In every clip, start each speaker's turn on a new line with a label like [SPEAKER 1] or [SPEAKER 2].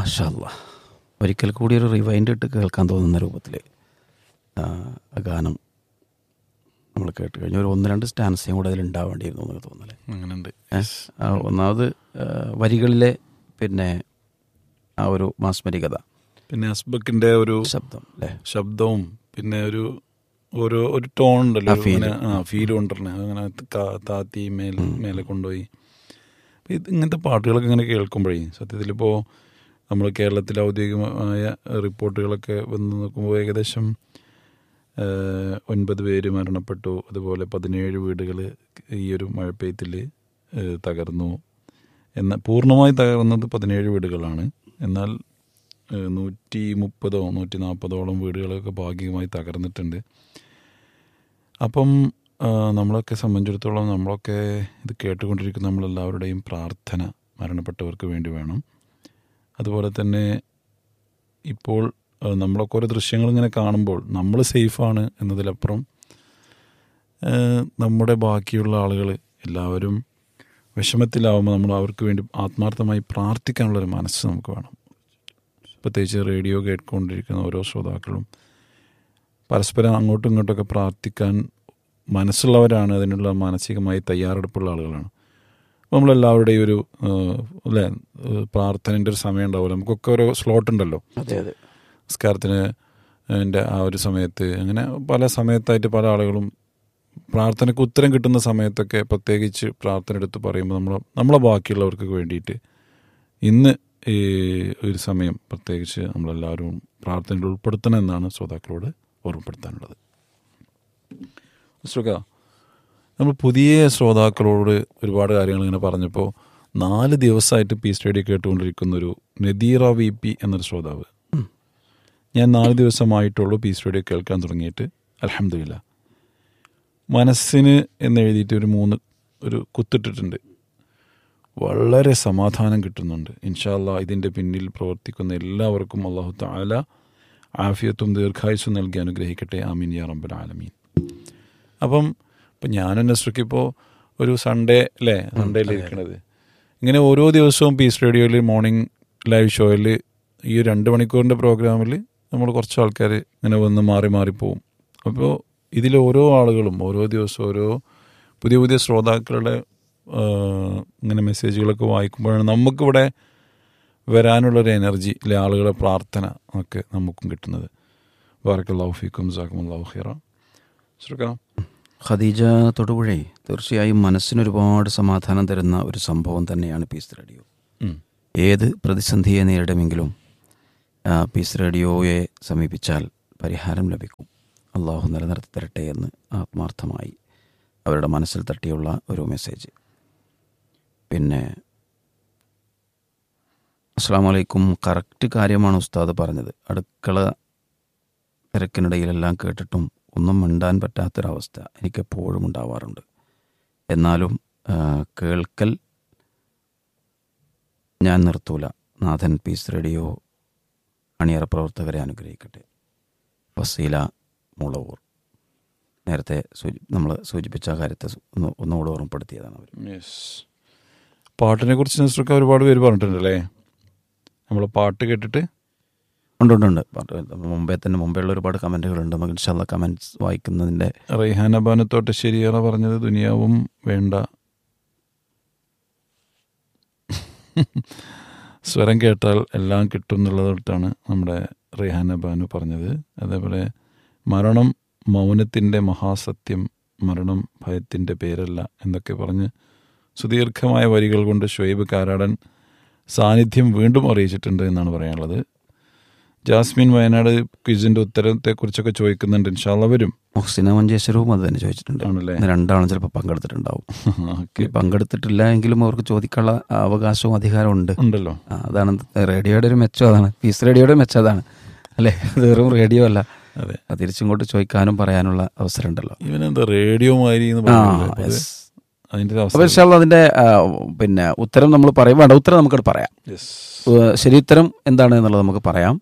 [SPEAKER 1] മാഷല്ല ഒരിക്കൽ കൂടി ഒരു റിവൈൻഡ് ഇട്ട് കേൾക്കാൻ തോന്നുന്ന രൂപത്തിൽ ആ ഗാനം നമ്മൾ കേട്ട് കഴിഞ്ഞ ഒരു ഒന്ന് രണ്ട് സ്റ്റാൻസയും കൂടെ അതിൽ ഉണ്ടാവേണ്ടിയിരുന്നു എന്നൊക്കെ തോന്നല്ലേ
[SPEAKER 2] അങ്ങനെയുണ്ട്
[SPEAKER 1] ആ, ഒന്നാമത് ആ, വരികളിലെ പിന്നെ ആ ഒരു മാസ്മരികത
[SPEAKER 2] പിന്നെ അസ്ബക്കിന്റെ ഒരു
[SPEAKER 1] ശബ്ദം അല്ലേ
[SPEAKER 2] ശബ്ദവും പിന്നെ ഒരു ഒരു ഒരു ടോൺ ഉണ്ടല്ലോ
[SPEAKER 1] ആ feel.
[SPEAKER 2] അങ്ങനെ ആ ഫീൽ കൊണ്ടുവരണേ അങ്ങനെ കാ- താത്തി മേൽ മേലെ കൊണ്ടുപോയി അപ്പൊ ഇത് ഇങ്ങനത്തെ പാട്ടുകളൊക്കെ ഇങ്ങനെ കേൾക്കുമ്പോഴേ സത്യത്തിലിപ്പോൾ നമ്മൾ കേരളത്തിലെ ഔദ്യോഗികമായ റിപ്പോർട്ടുകളൊക്കെ വന്ന് നോക്കുമ്പോൾ ഏകദേശം ആ, ഒൻപത് പേര് മരണപ്പെട്ടു അതുപോലെ പതിനേഴ് വീടുകൾ ഈ ഒരു മഴപ്പെയ്ത്തിൽ തകർന്നു എന്ന പൂർണ്ണമായി തകർന്നത് പതിനേഴ് വീടുകളാണ് എന്നാൽ ഏഹ് നൂറ്റി മുപ്പതോ നൂറ്റി നാൽപ്പതോളം വീടുകളൊക്കെ ഭാഗികമായി തകർന്നിട്ടുണ്ട് അപ്പം ആ, നമ്മളൊക്കെ സംബന്ധിച്ചിടത്തോളം നമ്മളൊക്കെ ഇത് കേട്ടുകൊണ്ടിരിക്കുന്ന നമ്മളെല്ലാവരുടെയും പ്രാർത്ഥന മരണപ്പെട്ടവർക്ക് വേണ്ടി വേണം അതുപോലെ തന്നെ ഇപ്പോൾ ആ, നമ്മളൊക്കെ ഓരോ ദൃശ്യങ്ങൾ ഇങ്ങനെ കാണുമ്പോൾ നമ്മൾ സേഫാണ് എന്നതിലപ്പുറം ആ, നമ്മുടെ ബാക്കിയുള്ള ആളുകൾ എല്ലാവരും വിഷമത്തിലാവുമ്പോൾ നമ്മൾ അവർക്ക് വേണ്ടി ആത്മാർത്ഥമായി പ്രാർത്ഥിക്കാനുള്ളൊരു മനസ്സ് നമുക്ക് വേണം പ്രത്യേകിച്ച് റേഡിയോ കേട്ടുകൊണ്ടിരിക്കുന്ന ഓരോ ശ്രോതാക്കളും പരസ്പരം അങ്ങോട്ടും ഇങ്ങോട്ടൊക്കെ പ്രാർത്ഥിക്കാൻ മനസ്സുള്ളവരാണ് അതിനുള്ള മാനസികമായി തയ്യാറെടുപ്പുള്ള ആളുകളാണ് അപ്പോൾ നമ്മളെല്ലാവരുടെയും ഒരു ഏഹ്, അല്ലേ ഏഹ്, പ്രാർത്ഥനേൻ്റെ ഒരു സമയം ഉണ്ടാവില്ല നമുക്കൊക്കെ ഓരോ സ്ലോട്ട് ഉണ്ടല്ലോ
[SPEAKER 1] അതെ അതെ
[SPEAKER 2] നിസ്കാരത്തിന് എൻ്റെ ആ ഒരു സമയത്ത് അങ്ങനെ പല സമയത്തായിട്ട് പല ആളുകളും പ്രാർത്ഥനയ്ക്ക് ഉത്തരം കിട്ടുന്ന സമയത്തൊക്കെ പ്രത്യേകിച്ച് പ്രാർത്ഥന എടുത്ത് പറയുമ്പോൾ നമ്മൾ നമ്മളെ ബാക്കിയുള്ളവർക്ക് വേണ്ടിയിട്ട് ഇന്ന് ഈ ഒരു സമയം പ്രത്യേകിച്ച് നമ്മളെല്ലാവരും പ്രാർത്ഥനയിൽ ഉൾപ്പെടുത്തണം എന്നാണ് ശ്രോതാക്കളോട് ഓർമ്മപ്പെടുത്താനുള്ളത് ശ്രുക നമ്മൾ പുതിയ ശ്രോതാക്കളോട് ഒരുപാട് കാര്യങ്ങൾ ഇങ്ങനെ പറഞ്ഞപ്പോൾ നാല് ദിവസമായിട്ട് പി സ്റ്റേഡിയം കേട്ടുകൊണ്ടിരിക്കുന്ന ഒരു നദീറ വി പി എന്നൊരു ശ്രോതാവ് ഞാൻ നാല് ദിവസമായിട്ടുള്ളൂ പി സ്റ്റേഡിയം കേൾക്കാൻ തുടങ്ങിയിട്ട് അലഹമില്ല മനസ്സിന് എന്നെഴുതിയിട്ട് ഒരു മൂന്ന് ഒരു കുത്തിട്ടിട്ടുണ്ട് വളരെ സമാധാനം കിട്ടുന്നുണ്ട് ഇൻഷാല്ല ഇതിൻ്റെ പിന്നിൽ പ്രവർത്തിക്കുന്ന എല്ലാവർക്കും അള്ളാഹു താല ആഫിയത്തും ദീർഘായുസും നൽകി അനുഗ്രഹിക്കട്ടെ ആമീൻ യാ റബ്ബൽ ആലമീൻ അപ്പം ഇപ്പം ഞാനും നസ്രയ്ക്ക് ഇപ്പോൾ ഒരു സൺഡേ അല്ലേ സൺഡേയിൽ ഇരിക്കണത് ഇങ്ങനെ ഓരോ ദിവസവും പീസ് റേഡിയോയിൽ മോർണിംഗ് ലൈവ് ഷോയിൽ ഈ ഒരു രണ്ട് മണിക്കൂറിൻ്റെ പ്രോഗ്രാമിൽ നമ്മൾ കുറച്ച് ആൾക്കാർ ഇങ്ങനെ വന്ന് മാറി മാറി പോവും അപ്പോൾ ഇതിൽ ഓരോ ആളുകളും ഓരോ ദിവസവും ഓരോ പുതിയ പുതിയ ശ്രോതാക്കളുടെ ആ, ഇങ്ങനെ മെസ്സേജുകളൊക്കെ വായിക്കുമ്പോഴാണ് നമുക്കിവിടെ വരാനുള്ളൊരു എനർജി അല്ലെ ആളുകളുടെ പ്രാർത്ഥന ഒക്കെ നമുക്കും കിട്ടുന്നത് ബാറക്കല്ലാഹു ഫീക്കും ജാക്കുമല്ലാഹു ഖൈറ ശ്രീക്കാം
[SPEAKER 1] ഖദീജ തൊടുപുഴേ തീർച്ചയായും മനസ്സിന് ഒരുപാട് സമാധാനം തരുന്ന ഒരു സംഭവം തന്നെയാണ് പീസ് റേഡിയോ ഏത് പ്രതിസന്ധിയെ നേരിടുമെങ്കിലും ആ, പീസ് റേഡിയോയെ സമീപിച്ചാൽ പരിഹാരം ലഭിക്കും അള്ളാഹു നിലനിർത്തി തരട്ടെ എന്ന് ആത്മാർത്ഥമായി അവരുടെ മനസ്സിൽ തട്ടിയുള്ള ഒരു മെസ്സേജ് പിന്നെ അസ്സാം വലൈക്കും കറക്റ്റ് കാര്യമാണ് ഉസ്താദ് പറഞ്ഞത് അടുക്കള തിരക്കിനിടയിലെല്ലാം കേട്ടിട്ടും ഒന്നും മിണ്ടാൻ പറ്റാത്തൊരവസ്ഥ എനിക്കെപ്പോഴും ഉണ്ടാവാറുണ്ട് എന്നാലും ആ, കേൾക്കൽ ഞാൻ നിർത്തൂല നാഥൻ പീസ് റേഡിയോ അണിയറ പ്രവർത്തകരെ അനുഗ്രഹിക്കട്ടെ ഫസീല മുളവൂർ നേരത്തെ സൂചി നമ്മൾ സൂചിപ്പിച്ച ആ കാര്യത്തെ സു- ഒന്ന് ഒന്നുകൂടെ ഓർമ്മപ്പെടുത്തിയതാണ് അവർ
[SPEAKER 2] യെസ് പാട്ടിനെ കുറിച്ച് നസ്രക്ക ഒരുപാട് പേര് പറഞ്ഞിട്ടുണ്ടല്ലേ നമ്മൾ പാട്ട് കേട്ടിട്ട്
[SPEAKER 1] ഉണ്ട് ഉണ്ട് ഉണ്ട് പാട്ട് മുമ്പേ തന്നെ മുമ്പേ ഉള്ള ഒരുപാട് കമൻറ്റുകളുണ്ട് നമുക്ക് ഇൻഷാല്ല കമൻറ്റ്സ് വായിക്കുന്നതിൻ്റെ
[SPEAKER 2] റൈഹാന ബാനത്തോട്ട് ശരിയേറെ പറഞ്ഞത് ദുനിയാവും വേണ്ട സ്വരം കേട്ടാൽ എല്ലാം കിട്ടും എന്നുള്ളതൊട്ടാണ് നമ്മുടെ റൈഹാന ബാനു പറഞ്ഞത് അതേപോലെ മരണം മൗനത്തിൻ്റെ മഹാസത്യം മരണം ഭയത്തിൻ്റെ പേരല്ല എന്നൊക്കെ പറഞ്ഞ് സുദീർഘമായ വരികൾ കൊണ്ട് ഷുഹൈബ് കാരാടൻ സാന്നിധ്യം വീണ്ടും അറിയിച്ചിട്ടുണ്ട് എന്നാണ് പറയാനുള്ളത് ജാസ്മിൻ വയനാട് ക്വിസിൻ്റെ ഉത്തരത്തെക്കുറിച്ചൊക്കെ ചോദിക്കുന്നുണ്ട് ഇൻഷാല്ല വരും
[SPEAKER 1] മുഹ്സിന മഞ്ചേശ്വരവും അത് തന്നെ ചോദിച്ചിട്ടുണ്ട്
[SPEAKER 2] ആണല്ലേ
[SPEAKER 1] ഇന്ന് രണ്ടാളും ചിലപ്പോൾ പങ്കെടുത്തിട്ടുണ്ടാവും
[SPEAKER 2] ഓക്കെ
[SPEAKER 1] ഇനി പങ്കെടുത്തിട്ടില്ല എങ്കിലും അവർക്ക് ചോദിക്കാനുള്ള അവകാശവും അധികാരവും ഉണ്ട്
[SPEAKER 2] ഉണ്ടല്ലോ
[SPEAKER 1] ആ, അതാണ് റേഡിയോയുടെ ഒരു മെച്ചം അതാണ് പീസ് റേഡിയോയുടെ മെച്ചം അതാണ് അല്ലേ അത് വെറും റേഡിയോ അല്ല
[SPEAKER 2] അതെ
[SPEAKER 1] അത് തിരിച്ചിങ്ങോട്ട് ചോദിക്കാനും പറയാനുള്ള അവസരം ഉണ്ടല്ലോ
[SPEAKER 2] ഇവനെന്താ റേഡിയോ മാതിരി എന്ന്
[SPEAKER 1] ആ
[SPEAKER 2] പറഞ്ഞില്ലേ? അപ്പൊ അത്
[SPEAKER 1] yes.
[SPEAKER 2] അതിന്റെ ഒരു
[SPEAKER 1] അപ്പോൾ
[SPEAKER 2] അവസ്ഥ
[SPEAKER 1] ഇൻഷാല്ല അതിന്റെ ആ, പിന്നെ ഉത്തരം നമ്മൾ പറയും വേണ്ട ഉത്തരം നമുക്കത് പറയാം
[SPEAKER 2] Yes.
[SPEAKER 1] ഏഹ് ശരി ഉത്തരം എന്താണ് എന്നുള്ളത് നമുക്ക് പറയാം
[SPEAKER 2] ഉം.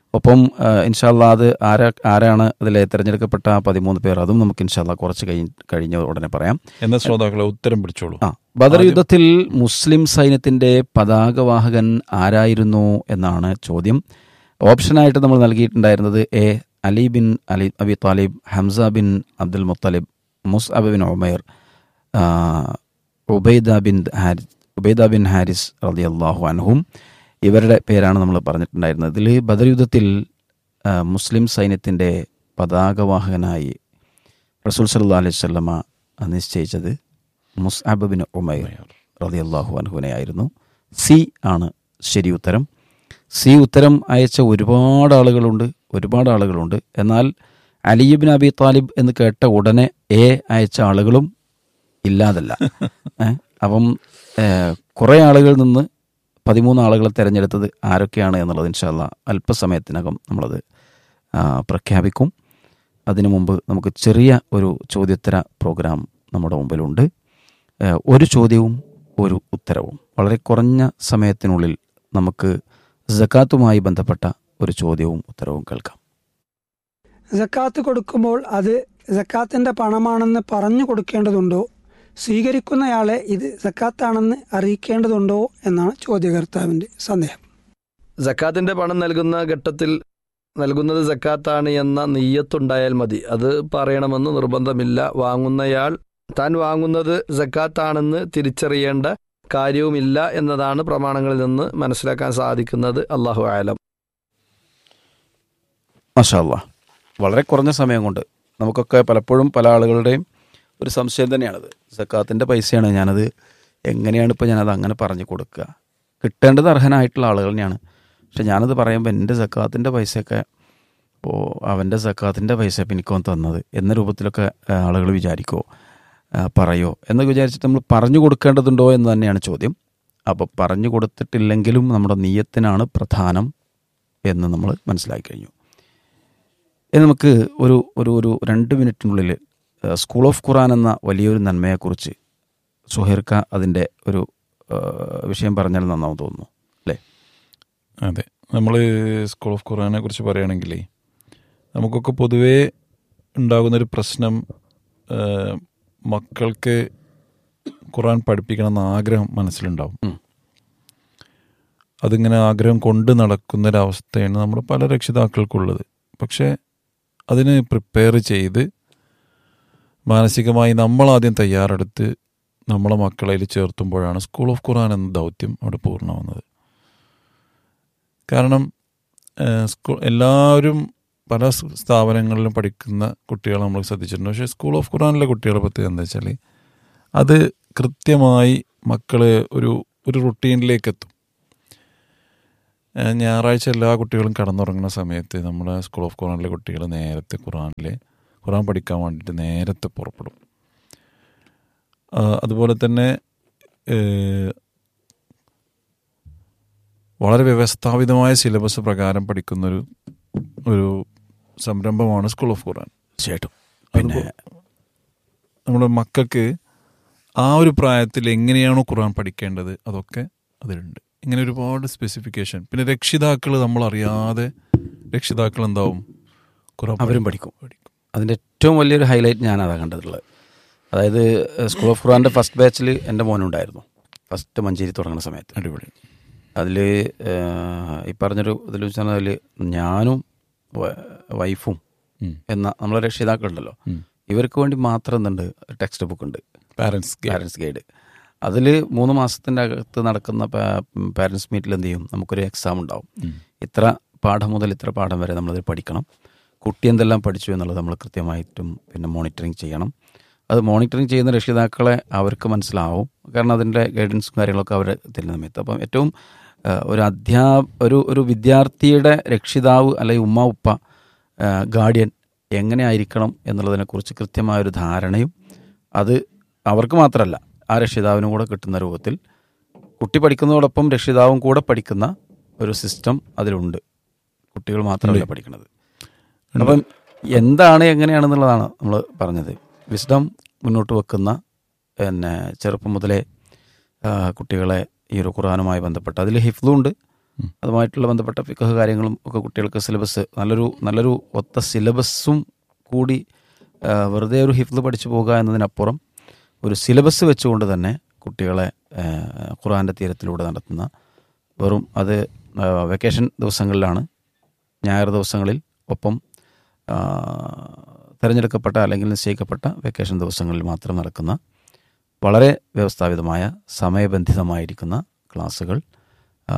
[SPEAKER 1] ഒപ്പം ഇൻഷാല്ല അത് ആരാ ആരാണ് അതിലെ തിരഞ്ഞെടുക്കപ്പെട്ട ആ പതിമൂന്ന് പേർ അതും നമുക്ക് ഇൻഷാല്ല കുറച്ച് കഴിഞ്ഞ് കഴിഞ്ഞ ഉടനെ പറയാം
[SPEAKER 2] എന്ന ശ്രോതാക്കളെ ഉത്തരം പിടിച്ചോളൂ
[SPEAKER 1] ആ ബദർ യുദ്ധത്തിൽ മുസ്ലിം സൈന്യത്തിന്റെ പതാകവാഹകൻ ആരായിരുന്നു എന്നാണ് ചോദ്യം ഓപ്ഷനായിട്ട് നമ്മൾ നൽകിയിട്ടുണ്ടായിരുന്നത് A Ali bin Ali Abi Talib Hamza bin Abdul Muttalib Musab bin Umair ആ, Ubaida bin Haris Ubaida bin Haris റതി അള്ളാഹു അൻഹും ഇവരുടെ പേരാണ് നമ്മൾ പറഞ്ഞിട്ടുണ്ടായിരുന്നത് ഇതിൽ ബദർ യുദ്ധത്തിൽ ആ, മുസ്ലിം സൈന്യത്തിൻ്റെ പതാകവാഹകനായി റസൂൽ സല്ലാ അലൈഹി സ്വല്ലമ നിശ്ചയിച്ചത് മുസ്അബ് ബിൻ ഉമൈർ റതി അള്ളാഹു അൻഹുവിനെയായിരുന്നു സി ആണ് ശരി ഉത്തരം സി ഉത്തരം അയച്ച ഒരുപാട് ആളുകളുണ്ട് ഒരുപാട് ആളുകളുണ്ട് എന്നാൽ അലിബിൻ അബി താലിബ് എന്ന് കേട്ട ഉടനെ എ അയച്ച ആളുകളും ഇല്ലാതല്ല ഏ? അപ്പം കുറേ ആളുകളിൽ നിന്ന് പതിമൂന്ന് ആളുകളെ തിരഞ്ഞെടുത്തത് ആരൊക്കെയാണ് എന്നുള്ളത് ഇൻഷാല്ല അല്പസമയത്തിനകം നമ്മളത് ആ, പ്രഖ്യാപിക്കും അതിനു മുമ്പ് നമുക്ക് ചെറിയ ഒരു ചോദ്യോത്തര പ്രോഗ്രാം നമ്മുടെ മുമ്പിലുണ്ട് ഏ, ഒരു ചോദ്യവും ഒരു ഉത്തരവും വളരെ കുറഞ്ഞ സമയത്തിനുള്ളിൽ നമുക്ക് ജക്കാത്തുമായി ബന്ധപ്പെട്ട ഒരു ചോദ്യവും ഉത്തരവും കേൾക്കാം
[SPEAKER 3] സക്കാത്ത് കൊടുക്കുമ്പോൾ അത് സക്കാത്തിന്റെ പണമാണെന്ന് പറഞ്ഞു കൊടുക്കേണ്ടതുണ്ടോ സ്വീകരിക്കുന്നയാളെ ഇത് സക്കാത്താണെന്ന് അറിയിക്കേണ്ടതുണ്ടോ എന്നാണ് ചോദ്യകർത്താവിന്റെ സന്ദേഹം
[SPEAKER 4] സക്കാത്തിന്റെ പണം നൽകുന്ന ഘട്ടത്തിൽ നൽകുന്നത് സക്കാത്താണ് എന്ന നെയ്യത്തുണ്ടായാൽ മതി അത് പറയണമെന്ന് നിർബന്ധമില്ല വാങ്ങുന്നയാൾ താൻ വാങ്ങുന്നത് സക്കാത്താണെന്ന് തിരിച്ചറിയേണ്ട കാര്യവുമില്ല എന്നതാണ് പ്രമാണങ്ങളിൽ നിന്ന് മനസ്സിലാക്കാൻ സാധിക്കുന്നത് അള്ളാഹു ആലം
[SPEAKER 1] മഷാല്ല വളരെ കുറഞ്ഞ സമയം കൊണ്ട് നമുക്കൊക്കെ പലപ്പോഴും പല ആളുകളുടെയും ഒരു സംശയം തന്നെയാണത് സക്കാത്തിൻ്റെ പൈസയാണ് ഞാനത് എങ്ങനെയാണ് ഇപ്പോൾ ഞാനത് അങ്ങനെ പറഞ്ഞു കൊടുക്കുക കിട്ടേണ്ടത് അർഹനായിട്ടുള്ള ആളുകൾ തന്നെയാണ് പക്ഷെ ഞാനത് പറയുമ്പോൾ എൻ്റെ സക്കാത്തിൻ്റെ പൈസയൊക്കെ ഇപ്പോൾ അവൻ്റെ സക്കാത്തിൻ്റെ പൈസ ഇപ്പം എനിക്കവൻ തന്നത് എന്ന രൂപത്തിലൊക്കെ ആളുകൾ വിചാരിക്കുമോ ആ, പറയോ എന്നൊക്കെ വിചാരിച്ചിട്ട് നമ്മൾ പറഞ്ഞു കൊടുക്കേണ്ടതുണ്ടോ എന്ന് തന്നെയാണ് ചോദ്യം അപ്പോൾ പറഞ്ഞു കൊടുത്തിട്ടില്ലെങ്കിലും നമ്മുടെ നീയത്തിനാണ് പ്രധാനം എന്ന് നമ്മൾ മനസ്സിലാക്കി കഴിഞ്ഞു ഇനി നമുക്ക് ഒരു ഒരു ഒരു രണ്ട് മിനിറ്റിനുള്ളിൽ ഏഹ്, സ്കൂൾ ഓഫ് ഖുറാൻ എന്ന വലിയൊരു നന്മയെക്കുറിച്ച് സുഹൈർക്ക അതിൻ്റെ ഒരു ഏഹ്, വിഷയം പറഞ്ഞാൽ നന്നാവും തോന്നുന്നു അല്ലേ
[SPEAKER 2] അതെ നമ്മൾ സ്കൂൾ ഓഫ് ഖുറാനെ കുറിച്ച് പറയുകയാണെങ്കിലേ നമുക്കൊക്കെ പൊതുവേ ഉണ്ടാകുന്നൊരു പ്രശ്നം ആ, മക്കൾക്ക് ഖുറാൻ പഠിപ്പിക്കണം എന്ന ആഗ്രഹം മനസ്സിലുണ്ടാവും
[SPEAKER 1] ഉം.
[SPEAKER 2] അതിങ്ങനെ ആഗ്രഹം കൊണ്ട് നടക്കുന്നൊരവസ്ഥയാണ് നമ്മുടെ പല രക്ഷിതാക്കൾക്കുള്ളത് പക്ഷേ അതിന് പ്രിപ്പയർ ചെയ്ത് മാനസികമായി നമ്മളാദ്യം തയ്യാറെടുത്ത് നമ്മളെ മക്കളെ അതിൽ ചേർത്തുമ്പോഴാണ് സ്കൂൾ ഓഫ് ഖുറാൻ എന്ന ദൗത്യം അവിടെ പൂർണ്ണമാവുന്നത് കാരണം ഏഹ്, സ്കൂൾ എല്ലാവരും പല സ് സ്ഥാപനങ്ങളിലും പഠിക്കുന്ന കുട്ടികളെ നമ്മൾ ശ്രദ്ധിച്ചിട്ടുണ്ട് പക്ഷേ സ്കൂൾ ഓഫ് ഖുറാനിലെ കുട്ടികളെ പ്രത്യേകത എന്താ വെച്ചാൽ അത് കൃത്യമായി മക്കൾ ഒരു ഒരു റുട്ടീനിലേക്ക് എത്തും ഏഹ്, ഞായറാഴ്ച എല്ലാ കുട്ടികളും കടന്നുറങ്ങുന്ന സമയത്ത് നമ്മുടെ സ്കൂൾ ഓഫ് ഖുറാനിലെ കുട്ടികൾ നേരത്തെ ഖുറാനിലെ ഖുറാൻ പഠിക്കാൻ വേണ്ടിയിട്ട് നേരത്തെ പുറപ്പെടും ആ, അതുപോലെ തന്നെ ഏഹ്, വളരെ വ്യവസ്ഥാപിതമായ സിലബസ് പ്രകാരം പഠിക്കുന്നൊരു ഒരു സംരംഭമാണ് സ്കൂൾ ഓഫ് ഖുറാൻ
[SPEAKER 1] തീർച്ചയായിട്ടും പിന്നെ
[SPEAKER 2] നമ്മുടെ മക്കൾക്ക് ആ ഒരു പ്രായത്തിൽ എങ്ങനെയാണോ ഖുറാൻ പഠിക്കേണ്ടത് അതൊക്കെ അതിലുണ്ട് ഇങ്ങനെ ഒരുപാട് സ്പെസിഫിക്കേഷൻ പിന്നെ രക്ഷിതാക്കൾ നമ്മൾ അറിയാതെ രക്ഷിതാക്കൾ എന്താവും ഖുറാൻ
[SPEAKER 1] അവരും പഠിക്കും അതിൻ്റെ ഏറ്റവും വലിയൊരു ഹൈലൈറ്റ് ഞാൻ അതാ കണ്ടതുള്ളത് അതായത് സ്കൂൾ ഓഫ് ഖുറാൻ്റെ ഫസ്റ്റ് ബാച്ചിൽ എൻ്റെ മോനുണ്ടായിരുന്നു ഫസ്റ്റ് മഞ്ചേരി തുടങ്ങുന്ന സമയത്ത്
[SPEAKER 2] അടിപൊളി
[SPEAKER 1] അതിൽ ഈ പറഞ്ഞൊരു ഇതിൽ വെച്ചാൽ അതിൽ ഞാനും വ- വൈഫും
[SPEAKER 2] ഉം.
[SPEAKER 1] എന്ന നമ്മളെ രക്ഷിതാക്കളുണ്ടല്ലോ
[SPEAKER 2] ഉം.
[SPEAKER 1] ഇവർക്ക് വേണ്ടി മാത്രം എന്തുണ്ട് ടെക്സ്റ്റ് ബുക്ക് ഉണ്ട്
[SPEAKER 2] പാരൻസ്
[SPEAKER 1] പാരൻസ് ഗൈഡ് അതിൽ മൂന്ന് മാസത്തിൻ്റെ അകത്ത് നടക്കുന്ന പാരൻസ് മീറ്റിൽ എന്ത് ചെയ്യും നമുക്കൊരു എക്സാം ഉണ്ടാവും ഇത്ര പാഠം മുതൽ ഇത്ര പാഠം വരെ നമ്മളത് പഠിക്കണം കുട്ടി എന്തെല്ലാം പഠിച്ചു എന്നുള്ളത് നമ്മൾ കൃത്യമായിട്ടും പിന്നെ മോണിറ്ററിങ് ചെയ്യണം അത് മോണിറ്ററിങ് ചെയ്യുന്ന രക്ഷിതാക്കളെ അവർക്ക് മനസ്സിലാവും കാരണം അതിൻ്റെ ഗൈഡൻസും കാര്യങ്ങളൊക്കെ അവർ തരുന്ന സമയത്ത് അപ്പം ഏറ്റവും ആ, ഒരു അധ്യാ ഒരു ഒരു വിദ്യാർത്ഥിയുടെ രക്ഷിതാവ് അല്ലെങ്കിൽ ഉമ്മ ഉപ്പ ഗാർഡിയൻ എങ്ങനെ ആയിരിക്കണം എന്നുള്ളതിനെക്കുറിച്ച് കൃത്യമായൊരു ധാരണയും അത് അവർക്ക് മാത്രമല്ല ആ രക്ഷിതാവിനും കൂടെ കിട്ടുന്ന രൂപത്തിൽ കുട്ടി പഠിക്കുന്നതോടൊപ്പം രക്ഷിതാവും കൂടെ പഠിക്കുന്ന ഒരു സിസ്റ്റം അതിലുണ്ട് കുട്ടികൾ മാത്രമല്ല പഠിക്കുന്നത് അപ്പം എന്താണ് എങ്ങനെയാണെന്നുള്ളതാണ് നമ്മൾ പറഞ്ഞത് വിസ്ഡം മുന്നോട്ട് വെക്കുന്ന പിന്നെ ചെറുപ്പം മുതലേ ആ, കുട്ടികളെ ഈ ഒരു ഖുർആാനുമായി ബന്ധപ്പെട്ട് അതിൽ ഹിഫ്ലുണ്ട് അതുമായിട്ടുള്ള ബന്ധപ്പെട്ട ഫിക്കഹ് കാര്യങ്ങളും ഒക്കെ കുട്ടികൾക്ക് സിലബസ് നല്ലൊരു നല്ലൊരു ഒത്ത സിലബസും കൂടി ആ, വെറുതെ ഒരു ഹിഫ്ല് പഠിച്ചു പോകുക എന്നതിനപ്പുറം ഒരു സിലബസ് വെച്ചുകൊണ്ട് തന്നെ കുട്ടികളെ ആ, ഖുർആൻ്റെ തീരത്തിലൂടെ നടത്തുന്ന വെറും അത് ആ, വെക്കേഷൻ ദിവസങ്ങളിലാണ് ഞായർ ദിവസങ്ങളിൽ ഒപ്പം ആ, തിരഞ്ഞെടുക്കപ്പെട്ട അല്ലെങ്കിൽ നിശ്ചയിക്കപ്പെട്ട വെക്കേഷൻ ദിവസങ്ങളിൽ മാത്രം നടക്കുന്ന വളരെ വ്യവസ്ഥാപിതമായ സമയബന്ധിതമായിരിക്കുന്ന ക്ലാസ്സുകൾ ആ,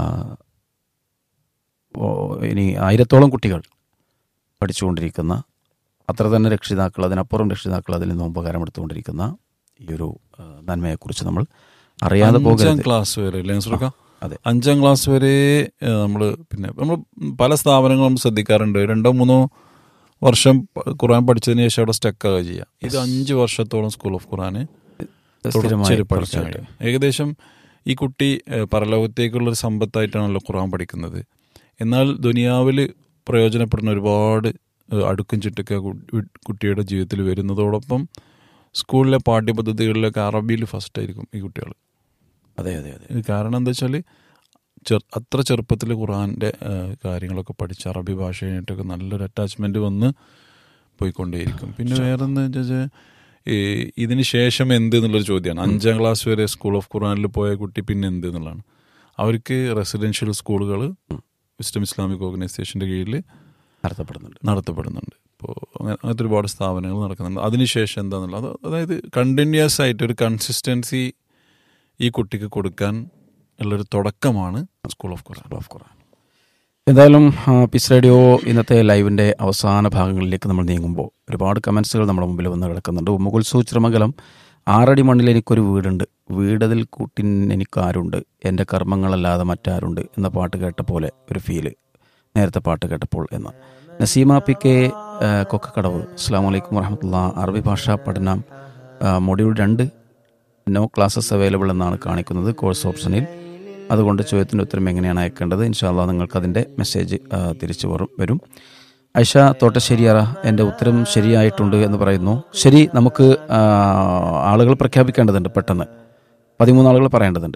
[SPEAKER 1] ഓ, ഇനി ആയിരത്തോളം കുട്ടികൾ പഠിച്ചുകൊണ്ടിരിക്കുന്ന അത്ര തന്നെ രക്ഷിതാക്കൾ അതിനപ്പുറം രക്ഷിതാക്കൾ അതിൽ നിന്ന് ഉപകാരമെടുത്തുകൊണ്ടിരിക്കുന്ന ഈ ഒരു ആ, നന്മയെക്കുറിച്ച് നമ്മൾ അറിയാതെ
[SPEAKER 2] അഞ്ചാം
[SPEAKER 1] പോകരുത്
[SPEAKER 2] ക്ലാസ് വരെ അല്ലേ സുറക്ക
[SPEAKER 1] അതെ.
[SPEAKER 2] അഞ്ചാം ക്ലാസ് വരെ നമ്മൾ പിന്നെ നമ്മൾ പല സ്ഥാപനങ്ങളും ശ്രദ്ധിക്കാറുണ്ട് രണ്ടോ മൂന്നോ വർഷം പ- ഖുർആൻ പഠിച്ചതിന് ശേഷം അവിടെ സ്റ്റക്കാവുക ചെയ്യുക ഇത് അഞ്ച് വർഷത്തോളം സ്കൂൾ ഓഫ് ഖുർആന്
[SPEAKER 1] സ്ഥിരമായി
[SPEAKER 2] തുടർച്ചയായി പഠിക്കാൻ
[SPEAKER 1] പഠിച്ചായിട്ട്.
[SPEAKER 2] കഴിയും ഏകദേശം ഈ കുട്ടി ഏഹ്, പരലോകത്തേക്കുള്ള ഒരു സമ്പത്തായിട്ടാണല്ലോ ഖുർആൻ പഠിക്കുന്നത് എന്നാൽ ദുനിയാവിൽ പ്രയോജനപ്പെടുന്ന ഒരുപാട് ഏഹ്, അടുക്കും ചിട്ടൊക്കെ കു- കുട്ടിയുടെ ജീവിതത്തിൽ വരുന്നതോടൊപ്പം സ്കൂളിലെ പാഠ്യപദ്ധതികളിലൊക്കെ അറബിയിൽ ഫസ്റ്റ് ആയിരിക്കും ഈ കുട്ടികൾ
[SPEAKER 1] അതെ അതെ അതെ
[SPEAKER 2] ഇത് കാരണം എന്താ വെച്ചാൽ ചെർ അത്ര ചെറുപ്പത്തിൽ ഖുറാൻ്റെ കാര്യങ്ങളൊക്കെ പഠിച്ച് അറബി ഭാഷയായിട്ടൊക്കെ നല്ലൊരു അറ്റാച്ച്മെന്റ് വന്ന് പോയിക്കൊണ്ടേയിരിക്കും പിന്നെ വേറെ എന്താ വെച്ചാൽ ഈ ഇതിന് ശേഷം എന്ത് എന്നുള്ളൊരു ചോദ്യമാണ് അഞ്ചാം ക്ലാസ് വരെ സ്കൂൾ ഓഫ് ഖുറാനിൽ പോയ കുട്ടി പിന്നെ എന്ത് എന്നുള്ളതാണ് അവർക്ക് റെസിഡൻഷ്യൽ സ്കൂളുകൾ വിസ്റ്റം ഇസ്ലാമിക് ഓർഗനൈസേഷൻ്റെ കീഴിൽ
[SPEAKER 1] നടത്തപ്പെടുന്നുണ്ട്
[SPEAKER 2] നടത്തപ്പെടുന്നുണ്ട് ഇപ്പോൾ അങ്ങനെ അങ്ങനത്തെ ഒരുപാട് സ്ഥാപനങ്ങൾ നടക്കുന്നുണ്ട് അതിനുശേഷം എന്താണെന്നുള്ളത് അത് അതായത് കണ്ടിന്യൂസ് ആയിട്ട് ഒരു കൺസിസ്റ്റൻസി ഈ കുട്ടിക്ക് കൊടുക്കാൻ ഉള്ളൊരു തുടക്കമാണ് school of Quran
[SPEAKER 1] of Quran എന്തായാലും ആ, പീസ് റേഡിയോ ഇന്നത്തെ ലൈവിൻ്റെ അവസാന ഭാഗങ്ങളിലേക്ക് നമ്മൾ നീങ്ങുമ്പോൾ ഒരുപാട് കമൻസുകൾ നമ്മുടെ മുമ്പിൽ വന്ന് കിടക്കുന്നുണ്ട് ഉമ്മുകുൽ സൂച്ചിറമംഗലം ആറടി മണ്ണിൽ എനിക്കൊരു വീടുണ്ട് വീടതിൽ കൂട്ടിൻ എനിക്കാരുണ്ട് എൻ്റെ കർമ്മങ്ങളല്ലാതെ മറ്റാരുണ്ട് എന്ന പാട്ട് കേട്ട പോലെ ഒരു ഫീല് നേരത്തെ പാട്ട് കേട്ടപ്പോൾ എന്ന് നസീമ പി കെ ആ, കൊക്കക്കടവ് അസ്സാം വലൈക്കും വറഹമത്തുള്ള അറബി ഭാഷാ പഠനം ആ, മൊഡ്യൂൾ രണ്ട് നോ ക്ലാസ്സസ് അവൈലബിൾ എന്നാണ് കാണിക്കുന്നത് കോഴ്സ് ഓപ്ഷനിൽ അതുകൊണ്ട് ചോദ്യത്തിൻ്റെ ഉത്തരം എങ്ങനെയാണ് അയക്കേണ്ടത് ഇൻഷാല്ല നിങ്ങൾക്ക് അതിൻ്റെ മെസ്സേജ് ആ, തിരിച്ചു വരും വരും ഐഷ തോട്ടശ്ശേരിയറ എൻ്റെ ഉത്തരം ശരിയായിട്ടുണ്ട് എന്ന് പറയുന്നു ശരി നമുക്ക് ആ, ആളുകൾ പ്രഖ്യാപിക്കേണ്ടതുണ്ട് പെട്ടെന്ന് പതിമൂന്ന് ആളുകൾ പറയേണ്ടതുണ്ട്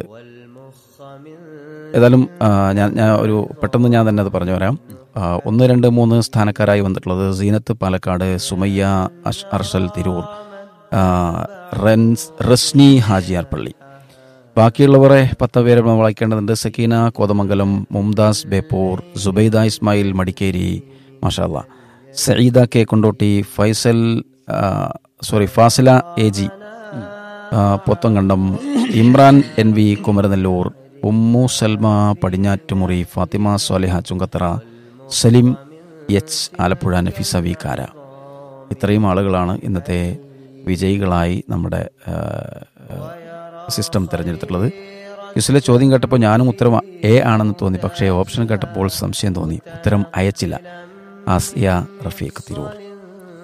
[SPEAKER 1] ഏതായാലും ആ, ഞാൻ ഞാൻ ഒരു പെട്ടെന്ന് ഞാൻ തന്നെ അത് പറഞ്ഞു വരാം ആ, ഒന്ന് രണ്ട് മൂന്ന് സ്ഥാനക്കാരായി വന്നിട്ടുള്ളത് സീനത്ത് പാലക്കാട് സുമയ്യ അഷ് അർഷൽ തിരൂർ ആ, റൻസ് റസ്നി ഹാജിയാർ പള്ളി ബാക്കിയുള്ളവരെ പത്ത് പേരെ നമ്മൾ വായിക്കേണ്ടതുണ്ട് സക്കീന കോതമംഗലം മുംതാസ് ബേപ്പൂർ സുബൈദ ഇസ്മായിൽ മടിക്കേരി മാഷാല്ല സഈദ കെ കൊണ്ടോട്ടി ഫൈസൽ ആ, സോറി ഫാസില എ ജി ആ, Pothankandam Imran N V Kumaranellur Ummu Salma Padinjattumuri Fathima Swaliha Chungathara Salim H Alappuzha Nafeesa V Kara ഇത്രയും ആളുകളാണ് ഇന്നത്തെ വിജയികളായി നമ്മുടെ ആ, സിസ്റ്റം തിരഞ്ഞെടുത്തിട്ടുള്ളത് ക്വിസിലെ ചോദ്യം കേട്ടപ്പോൾ ഞാനും ഉത്തരം എ ആണെന്ന് തോന്നി പക്ഷേ ഓപ്ഷൻ കേട്ടപ്പോൾ സംശയം തോന്നി ഉത്തരം അയച്ചില്ല ആസിയ റഫീഖ് തിരൂർ